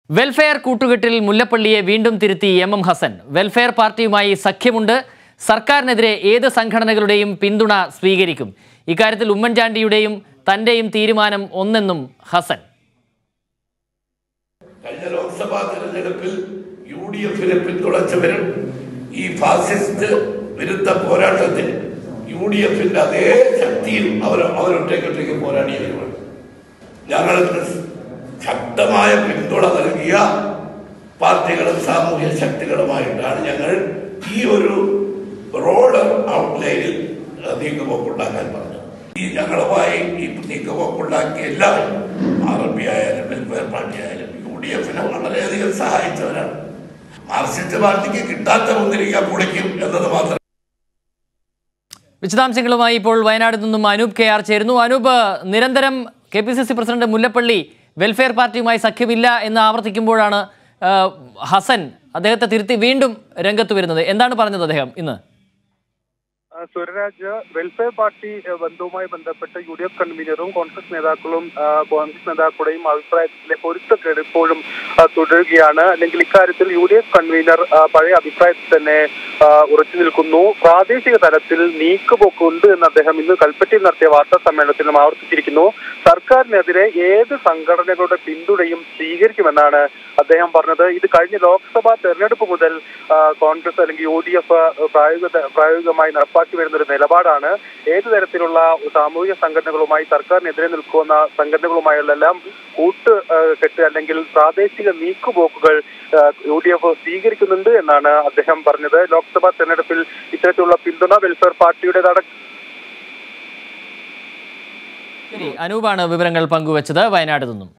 welfare കൂട്ടുകെട്ടിൽ മുല്ലപ്പള്ളിയെ വീണ്ടും തിരുത്തി എം എം ഹസൻ വെൽഫെയർ പാർട്ടിയുമായി സഖ്യമുണ്ട് സർക്കാരിനെതിരെ ഏത് സംഘടനകളുടെയും പിന്തുണ സ്വീകരിക്കും ഇക്കാര്യത്തിൽ ഉമ്മൻചാണ്ടിയുടെയും തന്റെയും തീരുമാനം ഒന്നെന്നും ഹസൻ കഴിഞ്ഞ ലോക്സഭാ തെരഞ്ഞെടുപ്പിൽ യു ഡി എഫിനെ പിന്തുണച്ചവരും ഈ ഫാസിസ്റ്റ് വിരുദ്ധ പോരാട്ടത്തിൽ യു ഡി എഫിന്റെ അതേ ശക്തിയിൽ അവർ അവരൊറ്റയ്ക്കൊറ്റയ്ക്ക് പോരാടിയവരുമാണ് ഞങ്ങൾക്ക് ശക്തമായ പിന്തുണ നൽകിയ പാർട്ടികളും സാമൂഹ്യ ശക്തികളുമായിട്ടാണ് ഞങ്ങൾ ഈ ഒരു റോഡ് ഔട്ട്ലൈനിൽ നീക്കുപോക്കുണ്ടാക്കാൻ പറഞ്ഞത് ഈ ഞങ്ങളുമായി ഈ നീക്കുപോക്കുണ്ടാക്കിയ എല്ലാവരും ആർ എം പി ആയാലും വെൽഫെയർ പാർട്ടി ആയാലും യു ഡി എഫിനെ വളരെയധികം സഹായിച്ചവരാണ് മാർക്സിസ്റ്റ് പാർട്ടിക്ക് കിട്ടാത്ത മുന്തിരിക്ക പൊളിക്കും എന്നത് മാത്രം വിശദാംശങ്ങളുമായി ഇപ്പോൾ വയനാട് നിന്നും അനൂപ് കെ ആർ ചേരുന്നു അനൂപ് നിരന്തരം K P C C president Mullappally welfare പാർട്ടിയുമായി സഖ്യമില്ല എന്ന് ആവർത്തിക്കുമ്പോഴാണ് ആ, ഹസൻ അദ്ദേഹത്തെ തിരുത്തി വീണ്ടും രംഗത്ത് വരുന്നത് എന്താണ് പറഞ്ഞത് അദ്ദേഹം ഇന്ന് ആ, സ്വരരാജ് വെൽഫെയർ പാർട്ടി ആ, ബന്ധവുമായി ബന്ധപ്പെട്ട് യു ഡി എഫ് കൺവീനറും കോൺഗ്രസ് നേതാക്കളും ആ, കോൺഗ്രസ് നേതാക്കളുടെയും അഭിപ്രായത്തിലെ പൊരുത്തക്കേട് ഇപ്പോഴും ആ, തുടരുകയാണ് അല്ലെങ്കിൽ ഇക്കാര്യത്തിൽ യു ഡി എഫ് കൺവീനർ ആ, പഴയ അഭിപ്രായത്തിൽ തന്നെ ആ, ഉറച്ചു നിൽക്കുന്നു പ്രാദേശിക തലത്തിൽ നീക്കുപോക്കുണ്ട് എന്ന് അദ്ദേഹം ഇന്ന് കൽപ്പറ്റയിൽ നടത്തിയ വാർത്താ സമ്മേളനത്തിലും ആവർത്തിച്ചിരിക്കുന്നു സർക്കാരിനെതിരെ ഏത് സംഘടനകളുടെ പിന്തുണയും സ്വീകരിക്കുമെന്നാണ് അദ്ദേഹം പറഞ്ഞത് ഇത് കഴിഞ്ഞ ലോക്സഭാ തെരഞ്ഞെടുപ്പ് മുതൽ ആ, കോൺഗ്രസ് അല്ലെങ്കിൽ യു ഡി എഫ് പ്രായോഗിക പ്രായോഗികമായി നടപ്പാക്കി വരുന്ന ഒരു നിലപാടാണ് ഏത് തരത്തിലുള്ള സാമൂഹിക സംഘടനകളുമായി സർക്കാരിനെതിരെ നിൽക്കുന്ന സംഘടനകളുമായെല്ലാം കൂട്ട് ആ, കെട്ട് അല്ലെങ്കിൽ പ്രാദേശിക നീക്കുപോക്കുകൾ യു ഡി എഫ് സ്വീകരിക്കുന്നുണ്ട് എന്നാണ് അദ്ദേഹം പറഞ്ഞത് ലോക്സഭാ തെരഞ്ഞെടുപ്പിൽ ഇത്തരത്തിലുള്ള പിന്തുണ വെൽഫെയർ പാർട്ടിയുടേതാണ് ശരി അനൂപാണ് വിവരങ്ങൾ പങ്കുവച്ചത് വയനാട് നിന്നും